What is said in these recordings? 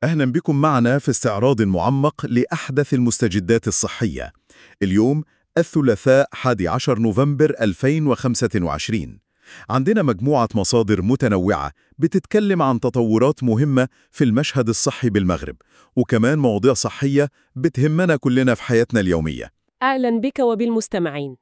أهلا بكم معنا في استعراض معمق لأحدث المستجدات الصحية اليوم الثلاثاء 11 نوفمبر 2025 عندنا مجموعة مصادر متنوعة بتتكلم عن تطورات مهمة في المشهد الصحي بالمغرب وكمان مواضيع صحية بتهمنا كلنا في حياتنا اليومية أهلا بك وبالمستمعين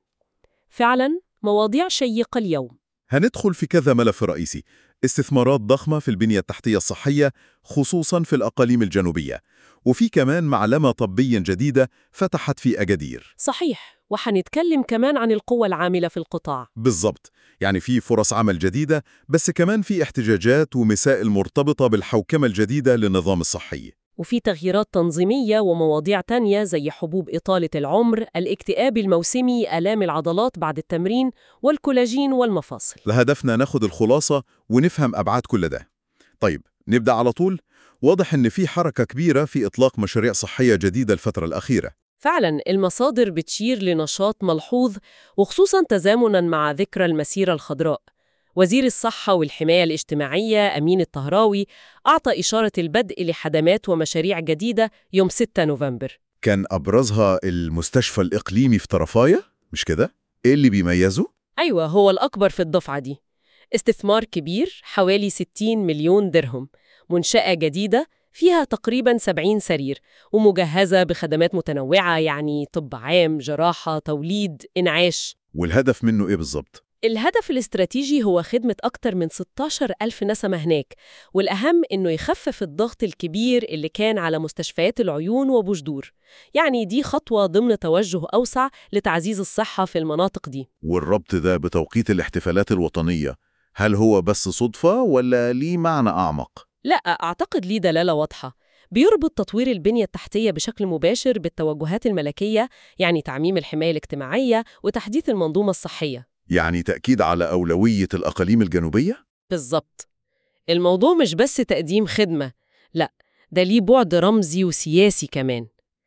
فعلا مواضيع شيقة اليوم هندخل في كذا ملف رئيسي استثمارات ضخمة في البنية التحتية الصحية خصوصا في الأقاليم الجنوبية وفي كمان معلمة طبية جديدة فتحت في أجادير صحيح وحنتكلم كمان عن القوة العاملة في القطاع بالضبط يعني في فرص عمل جديدة بس كمان في احتجاجات ومسائل مرتبطة بالحوكمة الجديدة للنظام الصحي وفي تغييرات تنظيمية ومواضيع تانية زي حبوب إطالة العمر الاكتئاب الموسمي آلام العضلات بعد التمرين والكولاجين والمفاصل لهدفنا ناخد الخلاصة ونفهم أبعاد كل ده طيب نبدأ على طول واضح إن في حركة كبيرة في إطلاق مشاريع صحية جديدة الفترة الأخيرة فعلا المصادر بتشير لنشاط ملحوظ وخصوصا تزامنا مع ذكرى المسيرة الخضراء وزير الصحة والحماية الاجتماعية أمين الطهراوي أعطى إشارة البدء لحدمات ومشاريع جديدة يوم 6 نوفمبر كان أبرزها المستشفى الإقليمي في طرفاية مش كده؟ إيه اللي بيميزه؟ أيوة هو الأكبر في الدفعة دي استثمار كبير حوالي 60 مليون درهم منشأة جديدة فيها تقريبا 70 سرير ومجهزة بخدمات متنوعة يعني طب عام، جراحة، توليد، إنعاش والهدف منه إيه بالظبط؟ الهدف الاستراتيجي هو خدمة أكتر من 16 ألف نسمة هناك والأهم إنه يخفف الضغط الكبير اللي كان على مستشفيات العيون وبوجدور يعني دي خطوة ضمن توجه أوسع لتعزيز الصحة في المناطق دي والربط ده بتوقيت الاحتفالات الوطنية هل هو بس صدفة ولا ليه معنى أعمق؟ لا أعتقد ليه دلالة واضحة بيربط تطوير البنية التحتية بشكل مباشر بالتوجهات الملكية يعني تعميم الحماية الاجتماعية وتحديث المنظومة الصحية يعني تأكيد على أولوية الأقاليم الجنوبية؟ بالظبط الموضوع مش بس تقديم خدمة لا ده ليه بعد رمزي وسياسي كمان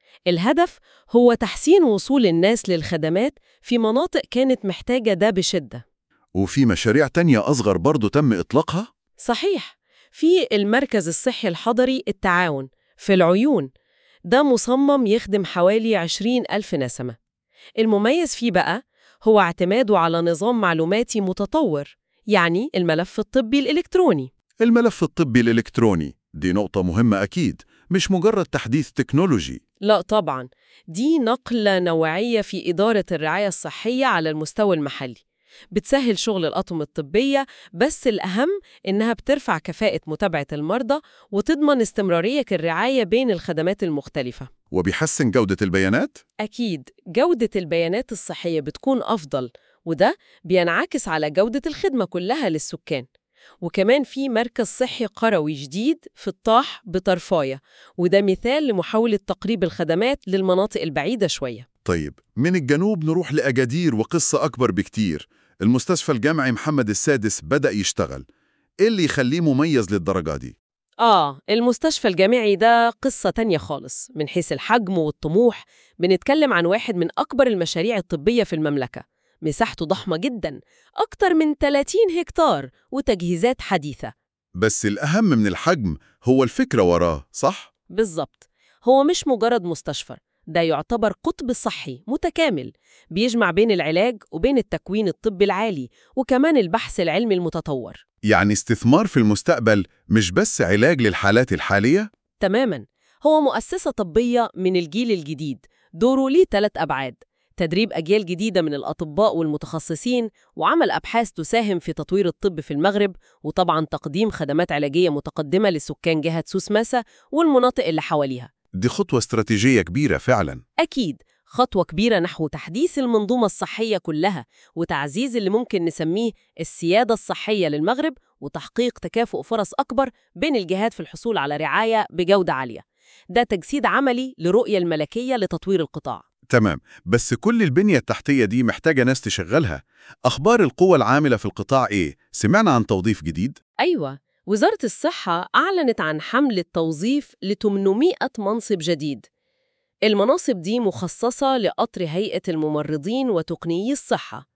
الهدف هو تحسين وصول الناس للخدمات في مناطق كانت محتاجة ده بشدة وفي مشاريع تانية أصغر برضو تم إطلاقها؟ صحيح في المركز الصحي الحضري التعاون في العيون ده مصمم يخدم حوالي 20 ألف نسمة المميز فيه بقى هو اعتماده على نظام معلوماتي متطور يعني الملف الطبي الإلكتروني الملف الطبي الإلكتروني دي نقطة مهمة أكيد مش مجرد تحديث تكنولوجي لا طبعا دي نقلة نوعية في إدارة الرعاية الصحية على المستوى المحلي بتسهل شغل الأطقم الطبية بس الأهم إنها بترفع كفاءة متابعة المرضى وتضمن استمرارية الرعاية بين الخدمات المختلفة وبيحسن جودة البيانات؟ أكيد جودة البيانات الصحية بتكون أفضل وده بينعكس على جودة الخدمة كلها للسكان وكمان في مركز صحي قروي جديد في الطاح بطرفاية وده مثال لمحاولة تقريب الخدمات للمناطق البعيدة شوية طيب من الجنوب نروح لأجادير وقصة أكبر بكتير المستشفى الجامعي محمد السادس بدأ يشتغل إيه اللي يخليه مميز للدرجة دي؟ آه المستشفى الجامعي ده قصة تانية خالص من حيث الحجم والطموح بنتكلم عن واحد من أكبر المشاريع الطبية في المملكة مساحته ضخمة جدا أكتر من 30 هكتار وتجهيزات حديثة بس الأهم من الحجم هو الفكرة وراه صح؟ بالظبط هو مش مجرد مستشفى ده يعتبر قطب صحي متكامل بيجمع بين العلاج وبين التكوين الطبي العالي وكمان البحث العلمي المتطور يعني استثمار في المستقبل مش بس علاج للحالات الحالية؟ تماما هو مؤسسة طبية من الجيل الجديد دوره ليه ثلاث أبعاد تدريب أجيال جديدة من الأطباء والمتخصصين وعمل أبحاث تساهم في تطوير الطب في المغرب وطبعا تقديم خدمات علاجية متقدمة لسكان جهة سوسماسة والمناطق اللي حواليها دي خطوة استراتيجية كبيرة فعلا أكيد خطوة كبيرة نحو تحديث المنظومة الصحية كلها وتعزيز اللي ممكن نسميه السيادة الصحية للمغرب وتحقيق تكافؤ فرص أكبر بين الجهات في الحصول على رعاية بجودة عالية ده تجسيد عملي لرؤية الملكية لتطوير القطاع تمام بس كل البنية التحتية دي محتاجة ناس تشغلها أخبار القوة العاملة في القطاع إيه؟ سمعنا عن توظيف جديد؟ أيوة وزارة الصحة أعلنت عن حملة توظيف ل 800 منصب جديد المناصب دي مخصصة لقطر هيئة الممرضين وتقنيي الصحة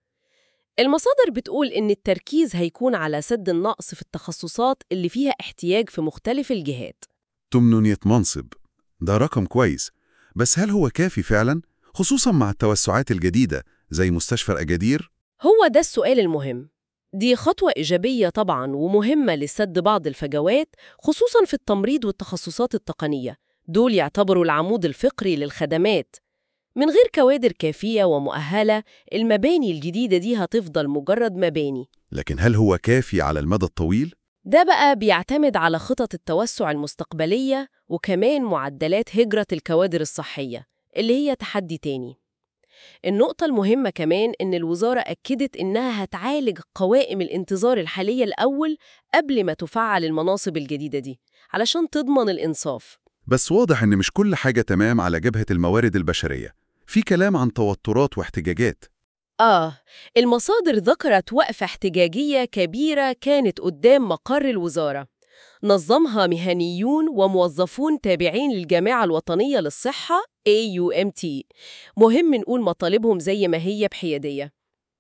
المصادر بتقول إن التركيز هيكون على سد النقص في التخصصات اللي فيها احتياج في مختلف الجهات 800 منصب ده رقم كويس بس هل هو كافي فعلا؟ خصوصا مع التوسعات الجديدة زي مستشفى الأجادير؟ هو ده السؤال المهم دي خطوة إيجابية طبعاً ومهمة لسد بعض الفجوات خصوصاً في التمريض والتخصصات التقنية دول يعتبروا العمود الفقري للخدمات من غير كوادر كافية ومؤهلة المباني الجديدة دي هتفضل مجرد مباني لكن هل هو كافي على المدى الطويل؟ ده بقى بيعتمد على خطط التوسع المستقبلية وكمان معدلات هجرة الكوادر الصحية اللي هي تحدي تاني النقطة المهمة كمان إن الوزارة أكدت إنها هتعالج قوائم الانتظار الحالية الأول قبل ما تفعل المناصب الجديدة دي علشان تضمن الإنصاف بس واضح إن مش كل حاجة تمام على جبهة الموارد البشرية في كلام عن توترات واحتجاجات آه المصادر ذكرت وقفة احتجاجية كبيرة كانت قدام مقر الوزارة نظمها مهنيون وموظفون تابعين للجامعة الوطنية للصحة AUMT مهم نقول مطالبهم زي ما هي بحيادية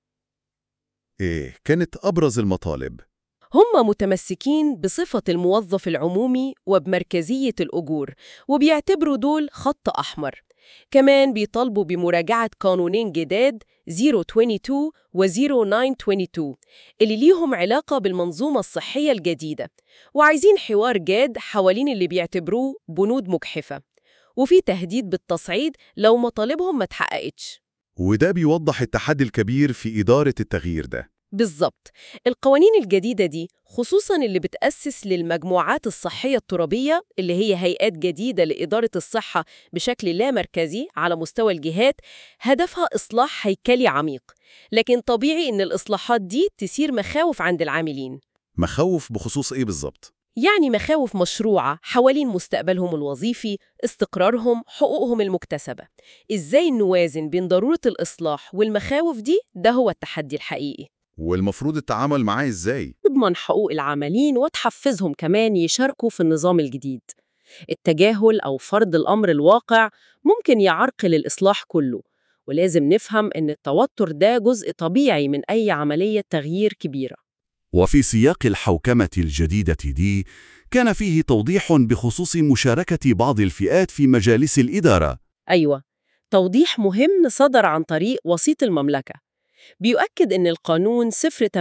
إيه كانت أبرز المطالب هم متمسكين بصفة الموظف العمومي وبمركزية الأجور وبيعتبروا دول خط أحمر كمان بيطالبوا بمراجعة قانونين جداد 022 و 0922 اللي ليهم علاقة بالمنظومة الصحية الجديدة وعايزين حوار جاد حوالين اللي بيعتبروه بنود مجحفة وفي تهديد بالتصعيد لو مطالبهم ما اتحققتش وده بيوضح التحدي الكبير في إدارة التغيير ده بالظبط القوانين الجديدة دي خصوصا اللي بتأسس للمجموعات الصحية الترابية اللي هي هيئات جديدة لإدارة الصحة بشكل لا مركزي على مستوى الجهات هدفها إصلاح هيكلي عميق لكن طبيعي إن الإصلاحات دي تثير مخاوف عند العاملين مخاوف بخصوص إيه بالظبط؟ يعني مخاوف مشروعة حوالين مستقبلهم الوظيفي، استقرارهم، حقوقهم المكتسبة. إزاي نوازن بين ضرورة الإصلاح والمخاوف دي؟ ده هو التحدي الحقيقي. والمفروض التعامل معاه إزاي؟ تضمن حقوق العاملين وتحفزهم كمان يشاركوا في النظام الجديد. التجاهل أو فرض الأمر الواقع ممكن يعرقل الإصلاح كله، ولازم نفهم إن التوتر ده جزء طبيعي من أي عملية تغيير كبيرة. وفي سياق الحوكمة الجديدة دي كان فيه توضيح بخصوص مشاركة بعض الفئات في مجالس الإدارة أيوة، توضيح مهم صدر عن طريق وسيط المملكة. بيؤكد إن القانون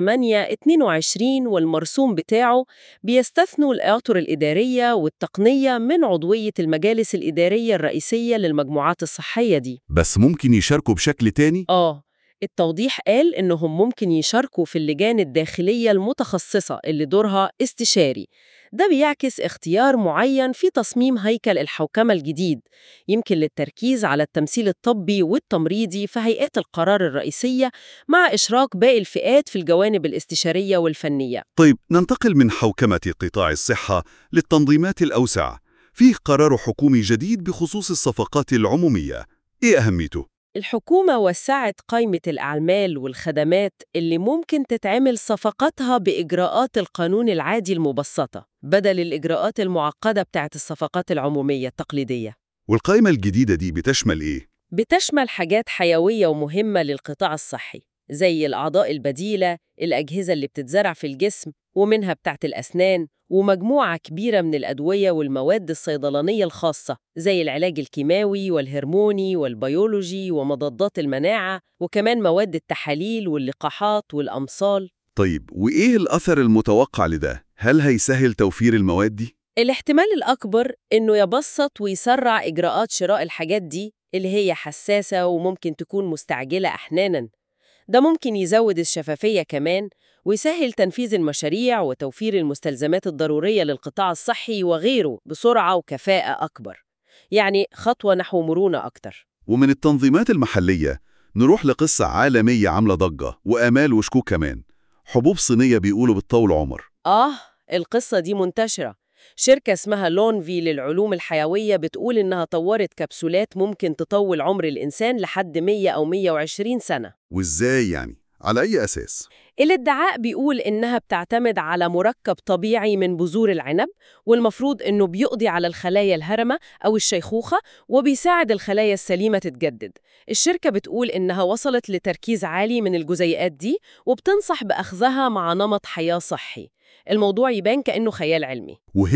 0822 والمرسوم بتاعه بيستثنوا الأطر الإدارية والتقنية من عضوية المجالس الإدارية الرئيسية للمجموعات الصحية دي. بس ممكن يشاركوا بشكل تاني؟ آه، التوضيح قال إنهم ممكن يشاركوا في اللجان الداخلية المتخصصة اللي دورها استشاري. ده بيعكس اختيار معين في تصميم هيكل الحوكمة الجديد، يمكن للتركيز على التمثيل الطبي والتمريضي في هيئات القرار الرئيسية مع إشراك باقي الفئات في الجوانب الاستشارية والفنية. طيب ننتقل من حوكمة قطاع الصحة للتنظيمات الأوسع فيه قرار حكومي جديد بخصوص الصفقات العمومية إيه أهميته؟ الحكومة وسعت قائمة الأعمال والخدمات اللي ممكن تتعمل صفقاتها بإجراءات القانون العادي المبسطة بدل الإجراءات المعقدة بتاعت الصفقات العمومية التقليدية والقائمة الجديدة دي بتشمل إيه؟ بتشمل حاجات حيوية ومهمة للقطاع الصحي زي الأعضاء البديلة، الأجهزة اللي بتتزرع في الجسم ومنها بتاعت الأسنان ومجموعة كبيرة من الأدوية والمواد الصيدلانية الخاصة زي العلاج الكيماوي والهرموني والبيولوجي ومضادات المناعة وكمان مواد التحاليل واللقاحات والأمصال طيب وإيه الأثر المتوقع لده؟ هل هيسهل توفير المواد دي؟ الاحتمال الأكبر إنه يبسط ويسرع إجراءات شراء الحاجات دي اللي هي حساسة وممكن تكون مستعجلة أحياناً ده ممكن يزود الشفافية كمان ويسهل تنفيذ المشاريع وتوفير المستلزمات الضرورية للقطاع الصحي وغيره بسرعة وكفاءة أكبر يعني خطوة نحو مرونة أكتر ومن التنظيمات المحلية نروح لقصة عالمية عاملة ضجة وآمال وشكوك كمان حبوب صينية بيقولوا بالطول عمر آه القصة دي منتشرة شركة اسمها لونفي للعلوم الحيوية بتقول إنها طورت كبسولات ممكن تطول عمر الإنسان لحد 100 أو 120 سنة وإزاي يعني؟ على أي أساس؟ الادعاء بيقول إنها بتعتمد على مركب طبيعي من بذور العنب والمفروض إنه بيقضي على الخلايا الهرمة أو الشيخوخة وبيساعد الخلايا السليمة تتجدد الشركة بتقول إنها وصلت لتركيز عالي من الجزيئات دي وبتنصح بأخذها مع نمط حياة صحي الموضوع يبان كأنه خيال علمي وهنا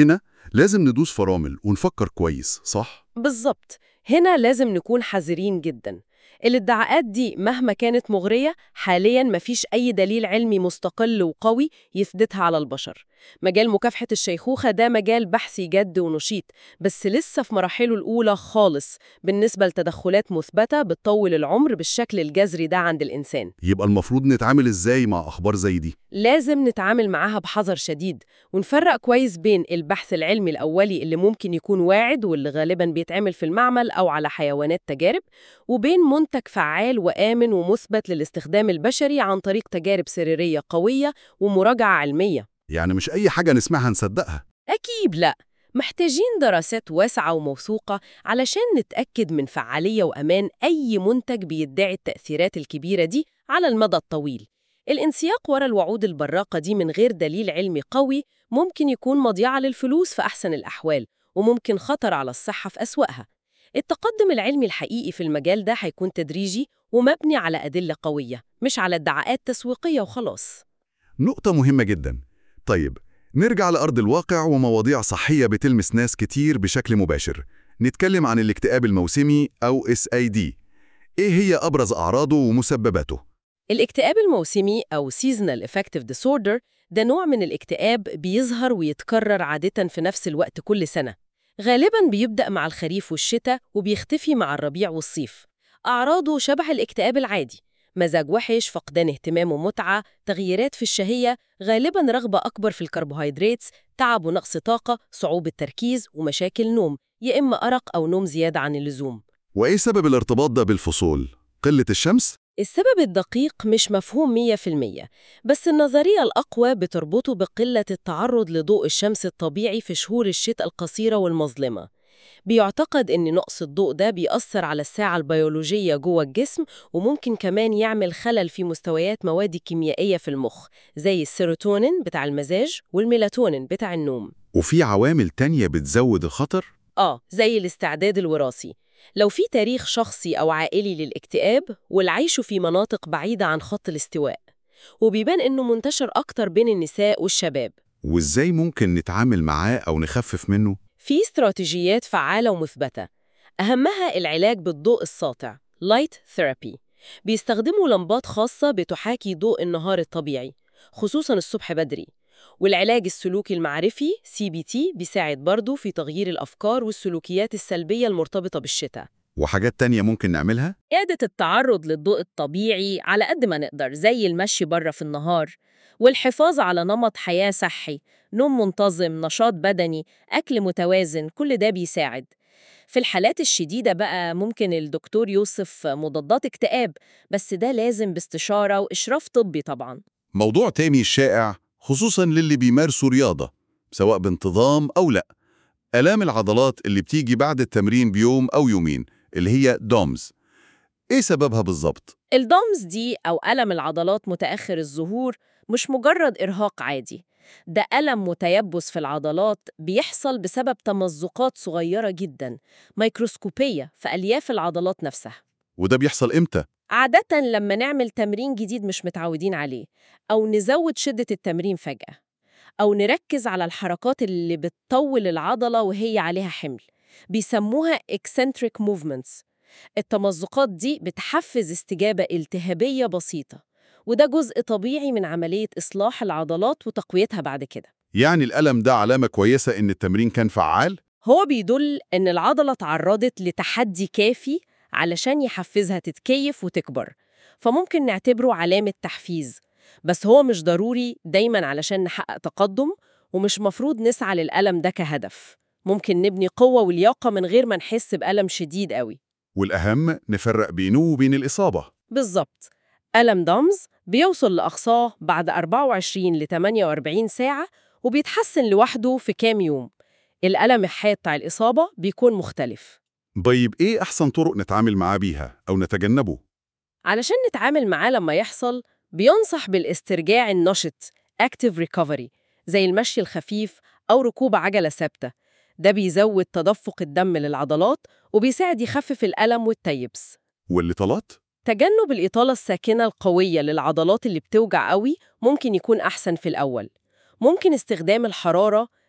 لازم ندوس فرامل ونفكر كويس صح؟ بالظبط هنا لازم نكون حذرين جدا الادعاءات دي مهما كانت مغرية حاليا مفيش أي دليل علمي مستقل وقوي يثبتها على البشر مجال مكافحة الشيخوخة ده مجال بحثي جد ونشيط بس لسه في مراحله الأولى خالص بالنسبة لتدخلات مثبتة بتطول العمر بالشكل الجذري ده عند الإنسان يبقى المفروض نتعامل ازاي مع اخبار زي دي؟ لازم نتعامل معاها بحذر شديد ونفرق كويس بين البحث العلمي الأولي اللي ممكن يكون واعد واللي غالبا بيتعمل في المعمل أو على حيوانات تجارب وبين منتج فعال وآمن ومثبت للاستخدام البشري عن طريق تجارب سريرية قوية ومراجعة علمية يعني مش اي حاجة نسمعها نصدقها أكيد لأ محتاجين دراسات واسعة وموثوقة علشان نتأكد من فعالية وأمان أي منتج بيدعي التأثيرات الكبيرة دي على المدى الطويل الانسياق ورا الوعود البراقة دي من غير دليل علمي قوي ممكن يكون مضيعة للفلوس في أحسن الأحوال وممكن خطر على الصحة في أسوأها التقدم العلمي الحقيقي في المجال ده هيكون تدريجي ومبني على أدلة قوية مش على ادعاءات تسويقية وخلاص نقطة مهمة جدا طيب نرجع لأرض الواقع ومواضيع صحية بتلمس ناس كتير بشكل مباشر نتكلم عن الاكتئاب الموسمي أو SID إيه هي أبرز أعراضه ومسبباته؟ الاكتئاب الموسمي أو Seasonal Affective Disorder ده نوع من الاكتئاب بيظهر ويتكرر عادة في نفس الوقت كل سنة غالباً بيبدأ مع الخريف والشتاء وبيختفي مع الربيع والصيف أعراضه شبه الاكتئاب العادي مزاج وحش، فقدان اهتمام ومتعة، تغييرات في الشهية، غالباً رغبة أكبر في الكربوهيدرات، تعب ونقص طاقة، صعوبة تركيز ومشاكل نوم، يا إما أرق أو نوم زيادة عن اللزوم. وإيه سبب الارتباط ده بالفصول؟ قلة الشمس؟ السبب الدقيق مش مفهوم 100% بس النظرية الأقوى بتربطه بقلة التعرض لضوء الشمس الطبيعي في شهور الشتاء القصيرة والمظلمة بيعتقد إن نقص الضوء ده بيأثر على الساعة البيولوجية جوه الجسم وممكن كمان يعمل خلل في مستويات مواد كيميائية في المخ زي السيروتونين بتاع المزاج والميلاتونين بتاع النوم وفي عوامل تانية بتزود الخطر؟ آه زي الاستعداد الوراثي لو في تاريخ شخصي أو عائلي للاكتئاب والعيش في مناطق بعيدة عن خط الاستواء وبيبان إنه منتشر أكتر بين النساء والشباب وإزاي ممكن نتعامل معاه أو نخفف منه؟ في استراتيجيات فعالة ومثبتة أهمها العلاج بالضوء الساطع Light Therapy بيستخدموا لمبات خاصة بتحاكي ضوء النهار الطبيعي خصوصاً الصبح بدري والعلاج السلوكي المعرفي CBT بيساعد برضه في تغيير الأفكار والسلوكيات السلبية المرتبطة بالشتاء وحاجات تانية ممكن نعملها؟ إعادة التعرض للضوء الطبيعي على قد ما نقدر زي المشي بره في النهار والحفاظ على نمط حياة صحي نوم منتظم نشاط بدني أكل متوازن كل ده بيساعد في الحالات الشديدة بقى ممكن الدكتور يوصف مضادات اكتئاب بس ده لازم باستشارة وإشراف طبي طبعاً موضوع تاني شائع خصوصا للي بيمارسوا رياضة سواء بانتظام أو لا آلام العضلات اللي بتيجي بعد التمرين بيوم أو يومين اللي هي دومز إيه سببها بالظبط؟ الدومز دي أو ألم العضلات متأخر الظهور مش مجرد إرهاق عادي ده ألم متيبس في العضلات بيحصل بسبب تمزقات صغيرة جدا ميكروسكوبية في ألياف العضلات نفسها وده بيحصل إمتى؟ عادة لما نعمل تمرين جديد مش متعودين عليه أو نزود شدة التمرين فجأة أو نركز على الحركات اللي بتطول العضلة وهي عليها حمل بيسموها eccentric movements التمزقات دي بتحفز استجابة التهابية بسيطة وده جزء طبيعي من عملية إصلاح العضلات وتقويتها بعد كده يعني الألم ده علامة كويسة إن التمرين كان فعال؟ هو بيدل إن العضلة تعرضت لتحدي كافي علشان يحفزها تتكيف وتكبر فممكن نعتبره علامة تحفيز بس هو مش ضروري دايما علشان نحقق تقدم ومش مفروض نسعى للألم ده كهدف ممكن نبني قوة ولياقة من غير ما نحس بألم شديد قوي والأهم نفرق بينه وبين الإصابة بالظبط ألم دمز بيوصل لأقصاه بعد 24 ل 48 ساعة وبيتحسن لوحده في كام يوم الألم الحاد بتاع الإصابة بيكون مختلف طيب إيه أحسن طرق نتعامل معاه بيها أو نتجنبه؟ علشان نتعامل معاه لما يحصل بينصح بالاسترجاع النشط active recovery زي المشي الخفيف أو ركوب عجلة ثابتة ده بيزود تدفق الدم للعضلات وبيساعد يخفف الألم والتيبس والإطالات؟ تجنب الإطالة الساكنة القوية للعضلات اللي بتوجع قوي ممكن يكون أحسن في الأول ممكن استخدام الحرارة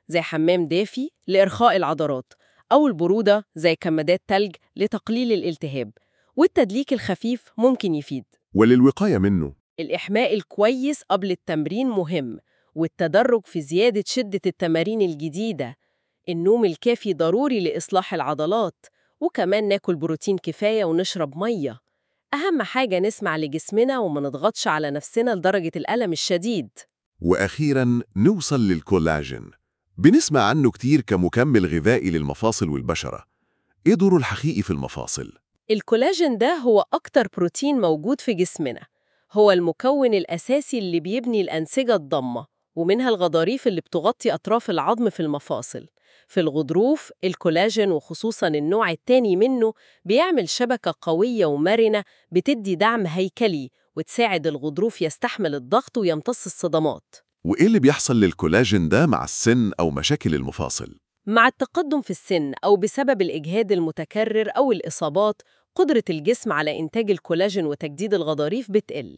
زي حمام دافي لإرخاء العضلات أو البرودة زي كمادات تلج لتقليل الالتهاب والتدليك الخفيف ممكن يفيد وللوقاية منه الإحماء الكويس قبل التمرين مهم والتدرج في زيادة شدة التمارين الجديدة النوم الكافي ضروري لإصلاح العضلات وكمان ناكل بروتين كفاية ونشرب مية أهم حاجة نسمع لجسمنا وما نضغطش على نفسنا لدرجة الألم الشديد وأخيراً نوصل للكولاجين بنسمع عنه كتير كمكمل غذائي للمفاصل والبشرة إيه دوره الحقيقي في المفاصل؟ الكولاجين ده هو أكتر بروتين موجود في جسمنا هو المكون الأساسي اللي بيبني الأنسجة الضمة ومنها الغضاريف اللي بتغطي أطراف العظم في المفاصل في الغضروف الكولاجين وخصوصا النوع التاني منه بيعمل شبكة قوية ومرنة بتدي دعم هيكلي وتساعد الغضروف يستحمل الضغط ويمتص الصدمات وإيه اللي بيحصل للكولاجين ده مع السن أو مشاكل المفاصل؟ مع التقدم في السن أو بسبب الإجهاد المتكرر أو الإصابات قدرة الجسم على إنتاج الكولاجين وتجديد الغضاريف بتقل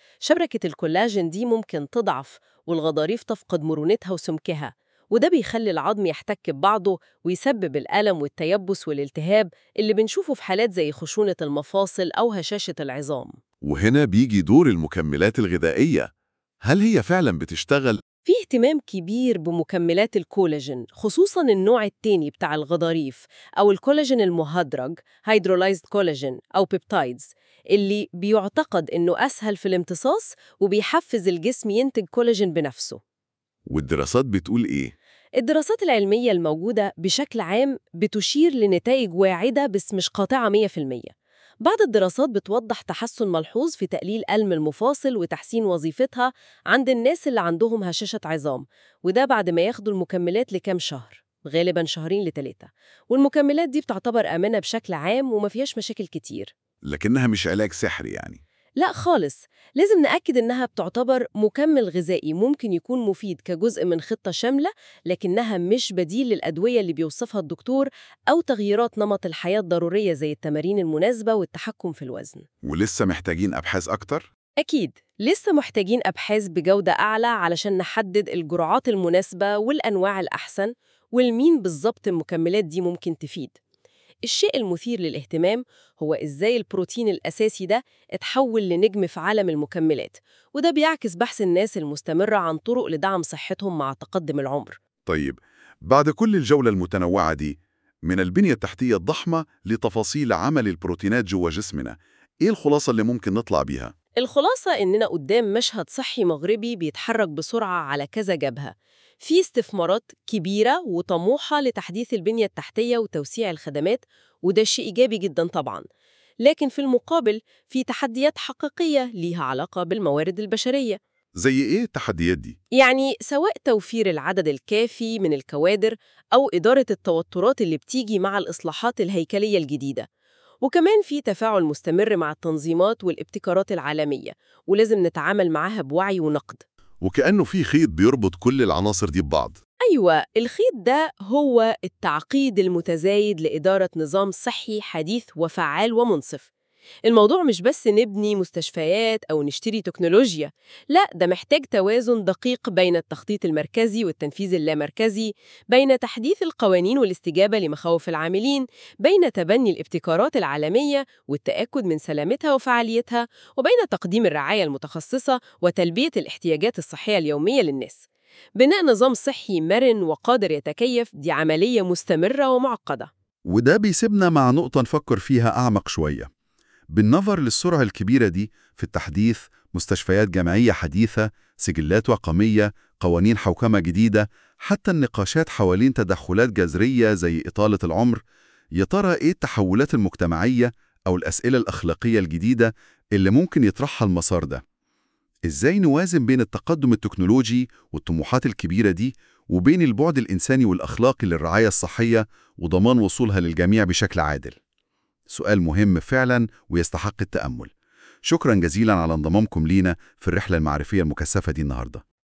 شبكة الكولاجين دي ممكن تضعف والغضاريف تفقد مرونتها وسمكها وده بيخلي العظم يحتك ببعضه ويسبب الألم والتيبس والالتهاب اللي بنشوفه في حالات زي خشونة المفاصل أو هشاشة العظام وهنا بيجي دور المكملات الغذائية هل هي فعلا بتشتغل؟ في اهتمام كبير بمكملات الكولاجين خصوصا النوع التاني بتاع الغضاريف أو الكولاجين المهدرج هيدرولايزد كولاجين أو بيبتايدز اللي بيعتقد إنه أسهل في الامتصاص وبيحفز الجسم ينتج كولاجين بنفسه والدراسات بتقول إيه؟ الدراسات العلمية الموجودة بشكل عام بتشير لنتائج واعدة بس مش قاطعة 100% بعض الدراسات بتوضح تحسن ملحوظ في تقليل ألم المفاصل وتحسين وظيفتها عند الناس اللي عندهم هشاشة عظام وده بعد ما ياخدوا المكملات لكام شهر غالبا شهرين لتلاتة والمكملات دي بتعتبر آمنة بشكل عام وما فيهاش مشاكل كتير لكنها مش علاج سحري يعني لا خالص لازم نأكد إنها بتعتبر مكمل غذائي ممكن يكون مفيد كجزء من خطة شاملة لكنها مش بديل للأدوية اللي بيوصفها الدكتور أو تغييرات نمط الحياة الضرورية زي التمارين المناسبة والتحكم في الوزن ولسه محتاجين أبحاث أكتر؟ أكيد لسه محتاجين أبحاث بجودة أعلى علشان نحدد الجرعات المناسبة والأنواع الأحسن والمين بالظبط المكملات دي ممكن تفيد الشيء المثير للاهتمام هو إزاي البروتين الأساسي ده اتحول لنجم في عالم المكملات وده بيعكس بحث الناس المستمرة عن طرق لدعم صحتهم مع تقدم العمر طيب بعد كل الجولة المتنوعة دي من البنية التحتية الضخمة لتفاصيل عمل البروتينات جوا جسمنا إيه الخلاصة اللي ممكن نطلع بيها؟ الخلاصة إننا قدام مشهد صحي مغربي بيتحرك بسرعة على كذا جبهة في استثمارات كبيرة وطموحة لتحديث البنية التحتية وتوسيع الخدمات وده شيء إيجابي جدا طبعا لكن في المقابل في تحديات حقيقية ليها علاقة بالموارد البشرية زي إيه التحديات دي؟ يعني سواء توفير العدد الكافي من الكوادر أو إدارة التوترات اللي بتيجي مع الإصلاحات الهيكلية الجديدة وكمان في تفاعل مستمر مع التنظيمات والابتكارات العالمية ولازم نتعامل معاها بوعي ونقد وكأنه في خيط بيربط كل العناصر دي ببعض أيوة الخيط ده هو التعقيد المتزايد لإدارة نظام صحي حديث وفعال ومنصف الموضوع مش بس نبني مستشفيات أو نشتري تكنولوجيا لا ده محتاج توازن دقيق بين التخطيط المركزي والتنفيذ اللامركزي بين تحديث القوانين والاستجابة لمخاوف العاملين بين تبني الابتكارات العالمية والتأكد من سلامتها وفعاليتها وبين تقديم الرعاية المتخصصة وتلبية الاحتياجات الصحية اليومية للناس بناء نظام صحي مرن وقادر يتكيف دي عملية مستمرة ومعقدة وده بيسيبنا مع نقطة نفكر فيها أعمق شوية بالنظر للسرعة الكبيرة دي في التحديث مستشفيات جامعية حديثة سجلات وقمية قوانين حوكمة جديدة حتى النقاشات حوالين تدخلات جذرية زي إطالة العمر يا ترى إيه التحولات المجتمعية أو الأسئلة الأخلاقية الجديدة اللي ممكن يطرحها المسار ده؟ إزاي نوازن بين التقدم التكنولوجي والطموحات الكبيرة دي وبين البعد الإنساني والأخلاقي للرعاية الصحية وضمان وصولها للجميع بشكل عادل؟ سؤال مهم فعلا ويستحق التأمل شكرا جزيلا على انضمامكم لينا في الرحلة المعرفية المكثفة دي النهاردة